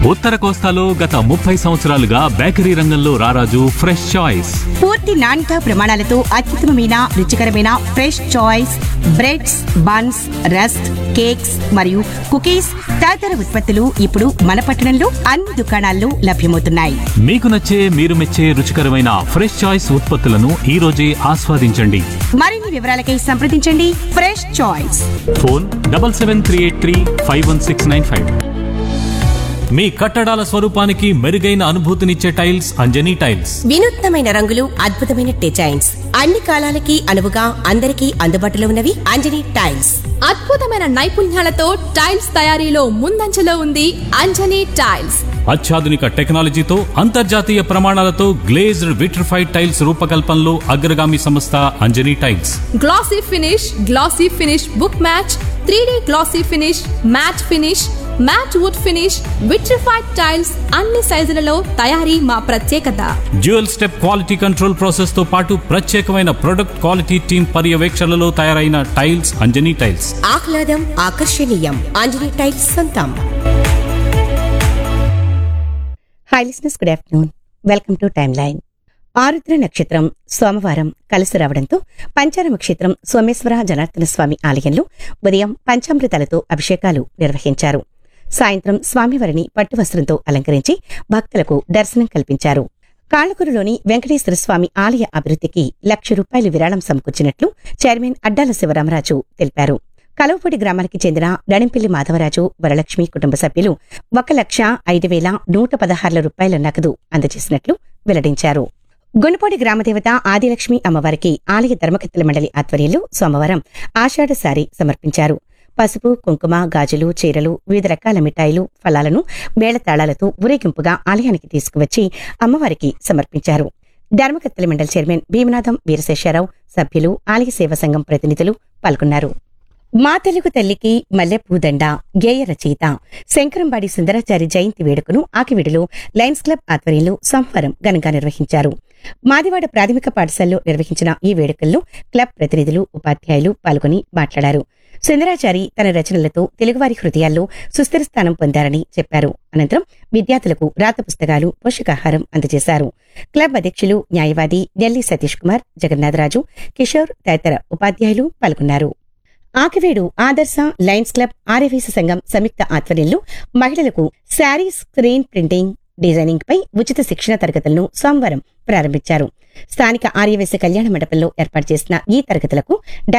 ఉత్తర కోస్తాలో గత ముప్పై సంవత్సరాలుగా బేకరీ రంగంలో రారాజు ఫ్రెష్ చాయిస్ పూర్తి నాణ్యత ప్రమాణాలతో అత్యుత్తమమైన రుచికరమైన fresh choice breads buns rusk cakes మరియు కుకీస్ తదితర ఉత్పత్తులు ఇప్పుడు మన పట్టణంలో అన్ని దుకాణాల్లో లభ్యమవుతున్నాయి మీకు నచ్చే మీరు మెచ్చే రుచికరమైన ఫ్రెష్ చాయిస్ ఉత్పత్తులను ఈ రోజే ఆస్వాదించండి మరిన్ని వివరాలకై సంప్రదించండి fresh choice phone double seven three eight three five one six nine five మీ కట్టడాల స్వరూపానికి మెరుగైన అనుభూతినిచ్చే టైల్స్ అంజనీ టైల్స్ వినూత్నమైన రంగులు అద్భుతమైన డిజైన్స్ అన్ని కాలాలకి అనువుగా అందరికీ అందుబాటులో ఉన్నవి అంజనీ టైల్స్ అద్భుతమైన నైపుణ్యాలతో టైల్స్ తయారీలో ముందంజలో ఉంది అంజనీ టైల్స్ అత్యాధునిక టెక్నాలజీతో అంతర్జాతీయ ప్రమాణాలతో గ్లేజ్డ్ విట్రిఫైడ్ టైల్స్ రూపకల్పనలో అగ్రగామి సంస్థ Anjani tiles glossy finish glossy finish book match three glossy finish matt finish matt wood finish vitrified tiles అన్ని సైజులలో తయారీ మా ప్రత్యేకత dual step quality control process తో పాటు ప్రత్యేకమైన ప్రొడక్ట్ క్వాలిటీ టీమ్ పర్యవేక్షణలో తయారైన టైల్స్ అంజనీ టైల్స్ ఆహ్లాదం ఆకర్షణీయం అంజనీ టైల్స్ సొంతం hi listeners good afternoon welcome to timeline ఆరుద్ర నక్షత్రం సోమవారం కలిసి రావడంతో పంచార నక్షత్రం సోమేశ్వర జనార్దన స్వామి ఆలయంలో ఉదయం పంచామృతాలతో అభిషేకాలు నిర్వహించారు సాయంత్రం స్వామివారిని పట్టు వస్త్రంతో అలంకరించి భక్తులకు దర్శనం కల్పించారు కాళ్ళకూరులోని వెంకటేశ్వర స్వామి ఆలయ అభివృద్ధికి లక్ష రూపాయలు విరాళం సమకూర్చినట్లు చైర్మన్ అడ్డాల శివరామరాజు తెలిపారు కలవపూడి గ్రామానికి చెందిన నడింపిల్లి మాధవరాజు వరలక్ష్మి కుటుంబ సభ్యులు ఒక లక్ష ఐదు వేల నూట పదహారుల రూపాయల నగదు అందజేసినట్లు వెల్లడించారు గుణపూడి గ్రామదేవత ఆదిలక్ష్మి అమ్మవారికి ఆలయ ధర్మకర్తల మండలి ఆధ్వర్యంలో సోమవారం ఆషాఢ సారి సమర్పించారు పసుపు కుంకుమ గాజులు చీరలు వివిధ రకాల మిఠాయిలు ఫలాలను మేళతాళాలతో ఊరేగింపుగా ఆలయానికి తీసుకువచ్చి అమ్మవారికి సమర్పించారు ధర్మకర్తల మండలి చైర్మన్ భీమనాథం వీరశేషారావు సభ్యులు ఆలయ సేవా సంఘం ప్రతినిధులు పాల్గొన్నారు మా తెలుగు తల్లికి మల్లెపూదండ గేయ రచయిత శంకరంబాడి సుందరాచారి జయంతి వేడుకను ఆకివిడిలో లయన్స్ క్లబ్ ఆధ్వర్యంలో సోమవారం ఘనంగా నిర్వహించారు మాదివాడ ప్రాథమిక పాఠశాలలో నిర్వహించిన ఈ వేడుకల్లో క్లబ్ ప్రతినిధులు ఉపాధ్యాయులు పాల్గొని మాట్లాడారు సుందరాచారి తన రచనలతో తెలుగువారి హృదయాల్లో సుస్థిర స్థానం పొందారని చెప్పారు అనంతరం విద్యార్థులకు రాత పుస్తకాలు పోషకాహారం అందజేశారు క్లబ్ అధ్యక్షులు న్యాయవాది నెల్లి సతీష్ కుమార్ జగన్నాథరాజు కిషోర్ తదితర ఉపాధ్యాయులు పాల్గొన్నారు ఆకివేడు ఆదర్శ లయన్స్ క్లబ్ ఆర్యవీస సంఘం సంయుక్త ఆధ్వర్యంలో మహిళలకు శారీ స్క్రీన్ ప్రింటింగ్ డిజైనింగ్ పై ఉచిత శిక్షణ తరగతులను సోమవారం ప్రారంభించారు స్థానిక ఆర్యవేశ కళ్యాణ మండపంలో ఏర్పాటు చేసిన ఈ తరగతులకు